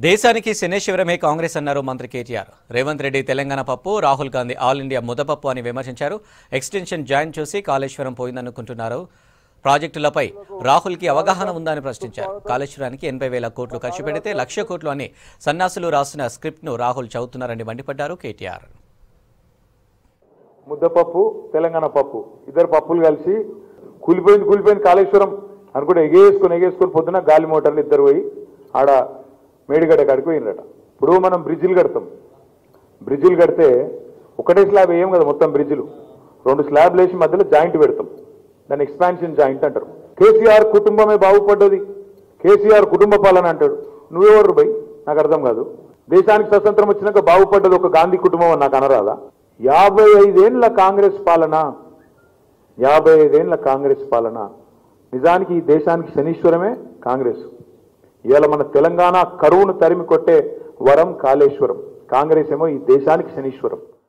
దేశానికి శనేశ్వరమే కాంగ్రెస్ అన్నారు మంత్రి కేటీఆర్ రేవంత్ రెడ్డి తెలంగాణ పప్పు రాహుల్ గాంధీ ఆల్ ఇండియా ముద్దపప్పు అని విమర్శించారు ఎక్స్టెన్షన్ జాయిన్ చూసి కాళేశ్వరం పోయిందనుకుంటున్నారు ప్రాజెక్టులపై రాహుల్కి అవగాహన ఉందని ప్రశ్నించారు కాళేశ్వరానికి ఎనభై వేల కోట్లు ఖర్చు పెడితే లక్ష కోట్లు అని సన్నాసులు రాసిన స్క్రిప్ట్ను రాహుల్ చదువుతున్నారని మండిపడ్డారు కేటీఆర్ ముద్దపప్పు తెలంగాణ పప్పు ఇద్దరు పప్పులు కలిసి కూలిపోయింది కూలిపోయింది కాళేశ్వరం అనుకుంటే ఎగేసుకొని ఎగేసుకొని పొద్దున గాలి మోటార్లు ఇద్దరు పోయి ఆడ మేడిగడ్డ కాడికి పోయినరట ఇప్పుడు మనం బ్రిడ్జిలు కడతాం బ్రిడ్జిలు కడితే ఒకటే స్లాబ్ వేయం కదా మొత్తం బ్రిడ్జిలు రెండు స్లాబ్లు వేసి మధ్యలో జాయింట్ పెడతాం దాన్ని ఎక్స్పాన్షన్ జాయింట్ అంటారు కేసీఆర్ కుటుంబమే బాగుపడ్డది కేసీఆర్ కుటుంబ పాలన అంటాడు నువ్వెవరు బై నాకు అర్థం కాదు దేశానికి స్వతంత్రం వచ్చినాక బాగుపడ్డది ఒక గాంధీ కుటుంబం అని నాకు అనరాదా యాభై ఐదేళ్ల కాంగ్రెస్ పాలన యాభై ఐదేళ్ల కాంగ్రెస్ పాలన నిజానికి ఈ దేశానికి శనీశ్వరమే కాంగ్రెస్ ఇవాళ మన తెలంగాణ కరువును తరిమి కొట్టే వరం కాళేశ్వరం కాంగ్రెస్ ఏమో ఈ దేశానికి శనీశ్వరం